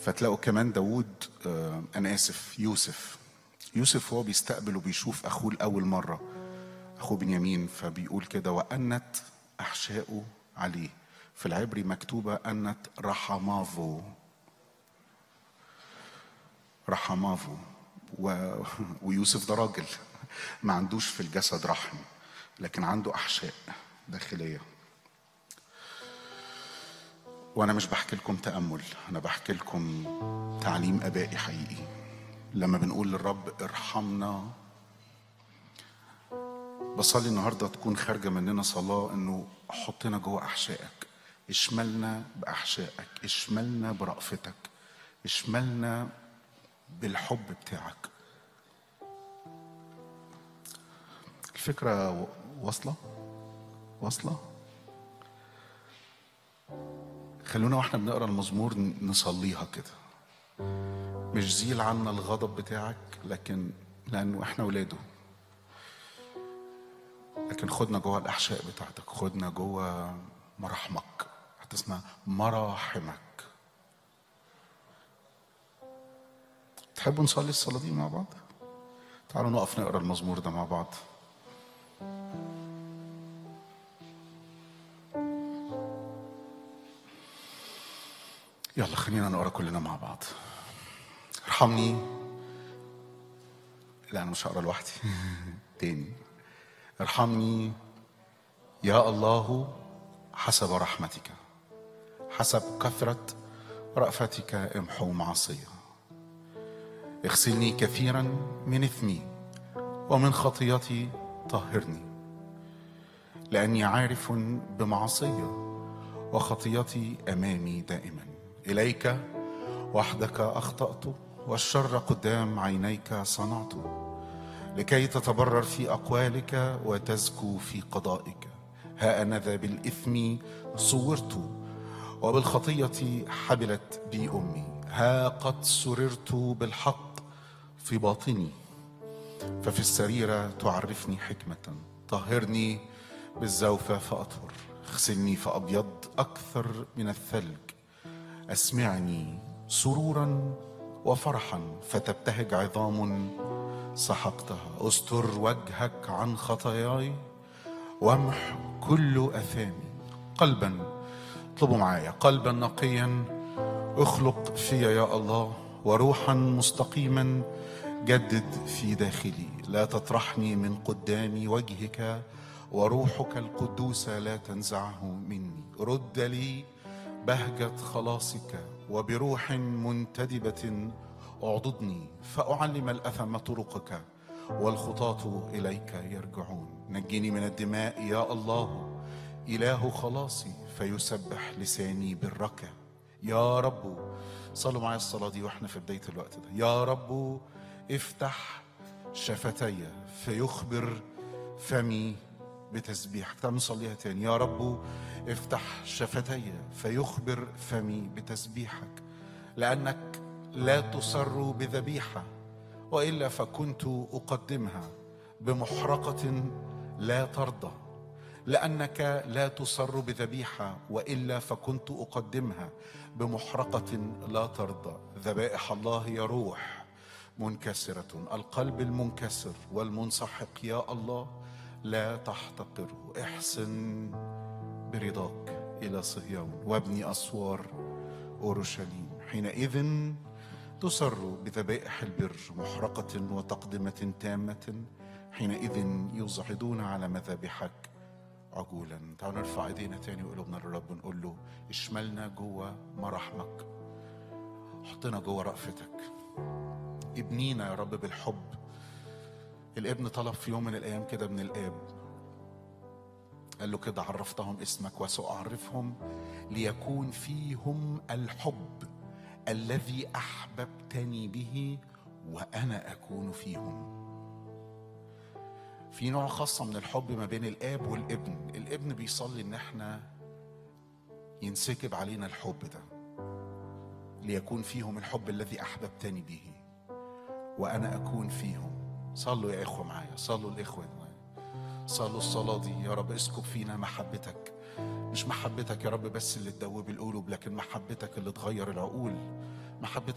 فتلاقوا كمان داوود آه، انا اسف يوسف يوسف هو بيستقبل وبيشوف اخوه لاول مره اخوه بنيامين فبيقول كده وانت احشاؤه عليه في العبري مكتوبه انت رحمافو رحمافو و... ويوسف ده راجل ما عندوش في الجسد رحم لكن عنده احشاء داخليه وانا مش بحكي لكم تامل انا بحكي لكم تعليم ابائي حقيقي لما بنقول للرب ارحمنا بصلي النهارده تكون خارجه مننا صلاه انه حطنا جوه احشائك اشملنا باحشائك اشملنا برأفتك اشملنا بالحب بتاعك الفكره و- واصله واصله خلونا واحنا بنقرا المزمور ن- نصليها كده مش زيل عنا الغضب بتاعك لكن لانه احنا ولاده لكن خدنا جوه الاحشاء بتاعتك خدنا جوه مراحمك حتى اسمها مراحمك تحبوا نصلي الصلاه دي مع بعض تعالوا نقف نقرا المزمور ده مع بعض يلا خلينا نقرا كلنا مع بعض ارحمني لا انا مش هقرا لوحدي تاني ارحمني يا الله حسب رحمتك حسب كثرة رأفتك امحو معصية اغسلني كثيرا من اثمي ومن خطيتي طهرني لأني عارف بمعصية وخطيتي أمامي دائما إليك وحدك أخطأت والشر قدام عينيك صنعت لكي تتبرر في أقوالك وتزكو في قضائك ها أنا ذا بالإثم صورت وبالخطية حبلت بي أمي ها قد سررت بالحق في باطني ففي السريرة تعرفني حكمة طهرني بالزوفة فأطهر اغسلني فأبيض أكثر من الثلج أسمعني سرورا وفرحا فتبتهج عظام سحقتها استر وجهك عن خطاياي وامح كل اثامي قلبا اطلبوا معايا قلبا نقيا اخلق في يا الله وروحا مستقيما جدد في داخلي لا تطرحني من قدام وجهك وروحك القدوس لا تنزعه مني رد لي بهجة خلاصك وبروح منتدبة اعضدني فأعلم الأثم طرقك والخطاة إليك يرجعون نجني من الدماء يا الله إله خلاصي فيسبح لساني بالركة يا رب صلوا معايا الصلاة دي واحنا في بداية الوقت ده يا رب افتح شفتي فيخبر فمي بتسبيحك تعالوا نصليها تاني يا رب افتح شفتي فيخبر فمي بتسبيحك لأنك لا تصر بذبيحة وإلا فكنت أقدمها بمحرقة لا ترضى لأنك لا تصر بذبيحة وإلا فكنت أقدمها بمحرقة لا ترضى ذبائح الله يا روح منكسرة القلب المنكسر والمنسحق يا الله لا تحتقره احسن برضاك إلى صهيون وابني أسوار أورشليم حينئذ تسر بذبائح البر محرقة وتقدمة تامة حينئذ يصعدون على مذابحك عجولا تعالوا نرفع ايدينا تاني وقلوبنا للرب ونقول له اشملنا جوه مراحمك حطنا جوه رأفتك ابنينا يا رب بالحب الابن طلب في يوم من الايام كده من الاب قال له كده عرفتهم اسمك وسأعرفهم ليكون فيهم الحب الذي احببتني به وانا اكون فيهم في نوع خاصة من الحب ما بين الاب والابن الابن بيصلي ان احنا ينسكب علينا الحب ده ليكون فيهم الحب الذي احببتني به وانا اكون فيهم صلوا يا اخوه معايا صلوا الاخوه معايا صلوا الصلاه دي يا رب اسكب فينا محبتك مش محبتك يا رب بس اللي تدوب القلوب لكن محبتك اللي تغير العقول محبة